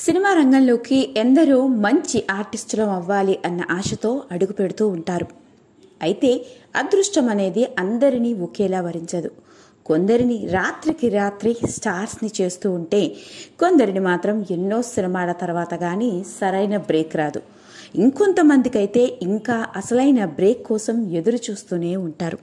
cinema రంగంలోకి ఎందరో మంచి ఆర్టిస్టులు అవ్వాలి అన్న ఆశతో అడుగు పెడుతూ ఉంటారు అయితే అదృష్టం అనేది అందరినీ ఒకేలా వరించదు కొందరిని రాత్రికి రాత్రి స్టార్స్ని చేస్తూ ఉంటే కొందరిని మాత్రం ఎన్నో సినిమాల తర్వాత కానీ సరైన బ్రేక్ రాదు ఇంకొంతమందికైతే ఇంకా అసలైన బ్రేక్ కోసం ఎదురు చూస్తూనే ఉంటారు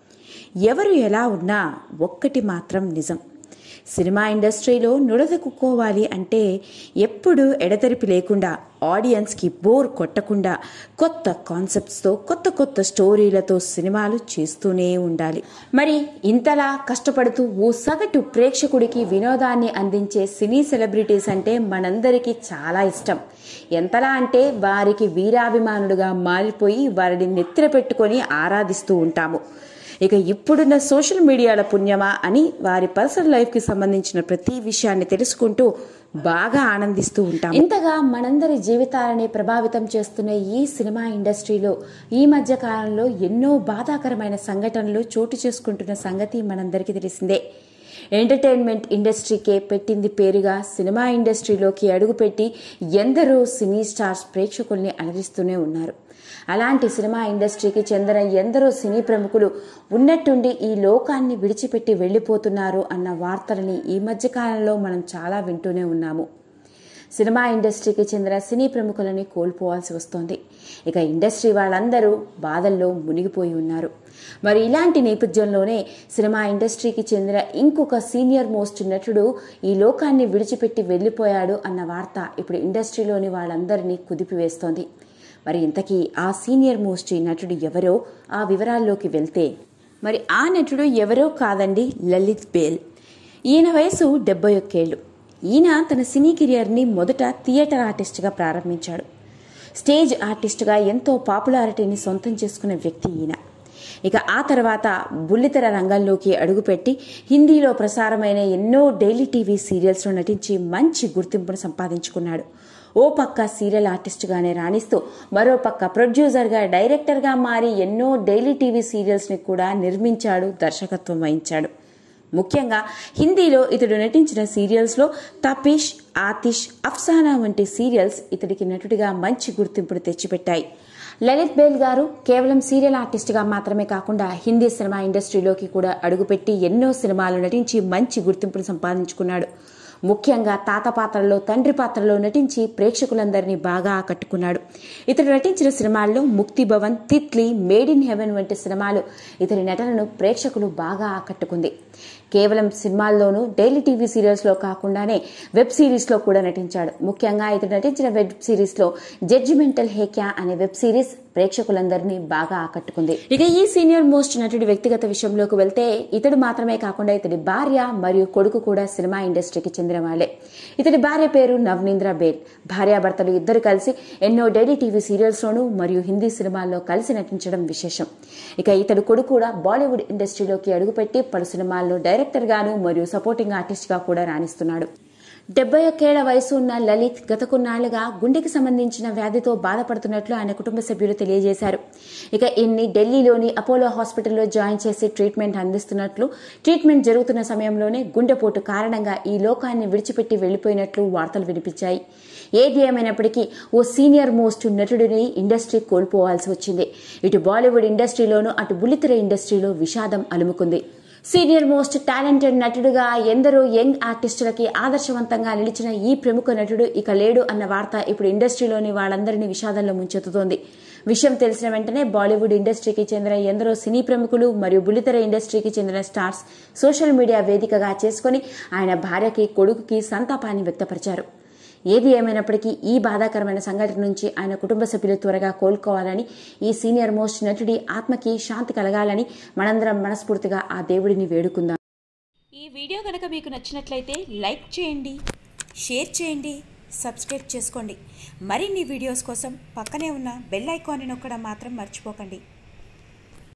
ఎవరు ఎలా ఉన్నా ఒక్కటి మాత్రం నిజం సినిమా ఇండస్ట్రీలో నుడదకుక్కోవాలి అంటే ఎప్పుడు ఎడతెరిపి లేకుండా ఆడియన్స్కి బోర్ కొట్టకుండా కొత్త కాన్సెప్ట్స్తో కొత్త కొత్త స్టోరీలతో సినిమాలు చేస్తూనే ఉండాలి మరి ఇంతలా కష్టపడుతూ ఓ సగటు ప్రేక్షకుడికి వినోదాన్ని అందించే సినీ సెలబ్రిటీస్ అంటే మనందరికీ చాలా ఇష్టం ఎంతలా అంటే వారికి వీరాభిమానులుగా మారిపోయి వారిని నెత్తిన పెట్టుకొని ఆరాధిస్తూ ఉంటాము ఇక ఇప్పుడున్న సోషల్ మీడియాల పుణ్యమా అని వారి పర్సనల్ లైఫ్కి సంబంధించిన ప్రతి విషయాన్ని తెలుసుకుంటూ బాగా ఆనందిస్తూ ఉంటాం ఇంతగా మనందరి జీవితాలని ప్రభావితం చేస్తున్న ఈ సినిమా ఇండస్ట్రీలో ఈ మధ్య కాలంలో ఎన్నో బాధాకరమైన సంఘటనలు చోటు చేసుకుంటున్న సంగతి మనందరికీ తెలిసిందే ఎంటర్టైన్మెంట్ ఇండస్ట్రీకే పెట్టింది పేరుగా సినిమా ఇండస్ట్రీలోకి అడుగుపెట్టి ఎందరో సినీ స్టార్స్ ప్రేక్షకుల్ని అలరిస్తూనే ఉన్నారు అలాంటి సినిమా ఇండస్ట్రీకి చెందిన ఎందరో సినీ ప్రముఖులు ఉన్నట్టుండి ఈ లోకాన్ని విడిచిపెట్టి వెళ్ళిపోతున్నారు అన్న వార్తలని ఈ మధ్య కాలంలో మనం చాలా వింటూనే ఉన్నాము సినిమా ఇండస్ట్రీకి చెందిన సినీ ప్రముఖులని కోల్పోవాల్సి వస్తోంది ఇక ఇండస్ట్రీ వాళ్ళందరూ బాధల్లో మునిగిపోయి ఉన్నారు మరి ఇలాంటి నేపథ్యంలోనే సినిమా ఇండస్ట్రీకి చెందిన ఇంకొక సీనియర్ మోస్ట్ నటుడు ఈ లోకాన్ని విడిచిపెట్టి వెళ్ళిపోయాడు అన్న వార్త ఇప్పుడు ఇండస్ట్రీలోని వాళ్ళందరినీ కుదిపివేస్తోంది మరి ఇంతకీ ఆ సీనియర్ మోస్ట్ నటుడు ఎవరో ఆ వివరాల్లోకి వెళ్తే మరి ఆ నటుడు ఎవరో కాదండి లలిత్ బేల్ ఈయన వయసు డెబ్బై ఒక్కేళ్ళు ఈయన తన సినీ కెరియర్ని మొదట థియేటర్ ఆర్టిస్ట్గా ప్రారంభించాడు స్టేజ్ ఆర్టిస్ట్గా ఎంతో పాపులారిటీని సొంతం చేసుకున్న వ్యక్తి ఈయన ఇక ఆ తర్వాత బుల్లితెర రంగంలోకి అడుగుపెట్టి హిందీలో ప్రసారమైన ఎన్నో డైలీ టీవీ సీరియల్స్లో నటించి మంచి గుర్తింపును సంపాదించుకున్నాడు ఓ పక్క సీరియల్ ఆర్టిస్ట్గానే రాణిస్తూ మరో పక్క ప్రొడ్యూసర్గా డైరెక్టర్గా మారి ఎన్నో డైలీ టీవీ సీరియల్స్ని కూడా నిర్మించాడు దర్శకత్వం వహించాడు ముఖ్యంగా హిందీలో ఇతడు నటించిన సీరియల్స్లో తపీష్ ఆతిష్ అఫ్సానా వంటి సీరియల్స్ ఇతడికి నటుడిగా మంచి గుర్తింపును తెచ్చిపెట్టాయి లలిత్ బేల్ గారు కేవలం సీరియల్ ఆర్టిస్ట్గా మాత్రమే కాకుండా హిందీ సినిమా ఇండస్ట్రీలోకి కూడా అడుగుపెట్టి ఎన్నో సినిమాలు నటించి మంచి గుర్తింపును సంపాదించుకున్నాడు ముఖ్యంగా తాత పాత్రలో తండ్రి పాత్రలో నటించి ప్రేక్షకులందరినీ బాగా ఆకట్టుకున్నాడు ఇతడు నటించిన సినిమాల్లో Mukti Bhavan Titli made in heaven వంటి సినిమాలు ఇతని నటనను ప్రేక్షకులు బాగా ఆకట్టుకుంది కేవలం సినిమాల్లోనూ డైలీ టీవీ సీరియల్స్లో కాకుండానే వెబ్ సిరీస్లో కూడా నటించాడు ముఖ్యంగా ఇతడు నటించిన వెబ్ సిరీస్లో జడ్జిమెంటల్ హేక్యా అనే వెబ్ సిరీస్ ప్రేక్షకులందరినీ బాగా ఆకట్టుకుంది ఇక ఈ సీనియర్ మోస్ట్ నటుడి వ్యక్తిగత విషయంలోకి వెళ్తే ఇతడు మాత్రమే కాకుండా ఇతడి భార్య మరియు కొడుకు కూడా సినిమా ఇండస్ట్రీకి చెందిన వాళ్ళే ఇతడి భార్య పేరు నవనీంద్ర బేల్ భార్యాభర్తలు ఇద్దరు కలిసి ఎన్నో డైలీ టీవీ సీరియల్స్లోనూ మరియు హిందీ సినిమాల్లో కలిసి నటించడం విశేషం ఇక ఇతడు కొడుకు కూడా బాలీవుడ్ ఇండస్ట్రీలోకి అడుగుపెట్టి పలు సినిమాల్లో డైరెక్టర్గాను మరియు సపోర్టింగ్ ఆర్టిస్ట్గా కూడా రాణిస్తున్నాడు డెబ్బై ఒక్కేళ్ల వయసు ఉన్న లలిత్ గత కొన్నాళ్లుగా గుండెకి సంబంధించిన వ్యాధితో బాధపడుతున్నట్లు ఆయన కుటుంబ సభ్యులు తెలియజేశారు ఇక ఇన్ని ఢిల్లీలోని అపోలో హాస్పిటల్లో జాయిన్ చేసి ట్రీట్మెంట్ అందిస్తున్నట్లు ట్రీట్మెంట్ జరుగుతున్న సమయంలోనే గుండెపోటు కారణంగా ఈ లోకాన్ని విడిచిపెట్టి వెళ్లిపోయినట్లు వార్తలు వినిపించాయి ఏది ఏమైనప్పటికీ ఓ సీనియర్ మోస్ట్ నటుడిని ఇండస్ట్రీ కోల్పోవాల్సి వచ్చింది ఇటు బాలీవుడ్ ఇండస్ట్రీలోనూ అటు బుల్లితెర ఇండస్ట్రీలో విషాదం అలుముకుంది సీనియర్ మోస్ట్ టాలెంటెడ్ నటుడుగా ఎందరో యంగ్ ఆర్టిస్టులకి ఆదర్శవంతంగా నిలిచిన ఈ ప్రముఖ నటుడు ఇక లేడు అన్న వార్త ఇప్పుడు ఇండస్ట్రీలోని వాళ్ళందరినీ విషాదంలో ముంచెత్తుతోంది విషయం తెలిసిన వెంటనే బాలీవుడ్ ఇండస్ట్రీకి చెందిన ఎందరో సినీ ప్రముఖులు మరియు బుల్లితెర ఇండస్ట్రీకి చెందిన స్టార్స్ సోషల్ మీడియా వేదికగా చేసుకుని ఆయన భార్యకి కొడుకుకి సంతాపాన్ని వ్యక్తపరిచారు ఏది ఏమైనప్పటికీ ఈ బాధాకరమైన సంఘటన నుంచి ఆయన కుటుంబ సభ్యులు త్వరగా కోలుకోవాలని ఈ సీనియర్ మోస్ట్ నటుడి ఆత్మకి శాంతి కలగాలని మనందరం మనస్ఫూర్తిగా ఆ దేవుడిని వేడుకుందాం ఈ వీడియో కనుక మీకు నచ్చినట్లయితే లైక్ చేయండి షేర్ చేయండి సబ్స్క్రైబ్ చేసుకోండి మరిన్ని వీడియోస్ కోసం పక్కనే ఉన్న బెల్ ఐకాన్ని నొక్కడం మాత్రం మర్చిపోకండి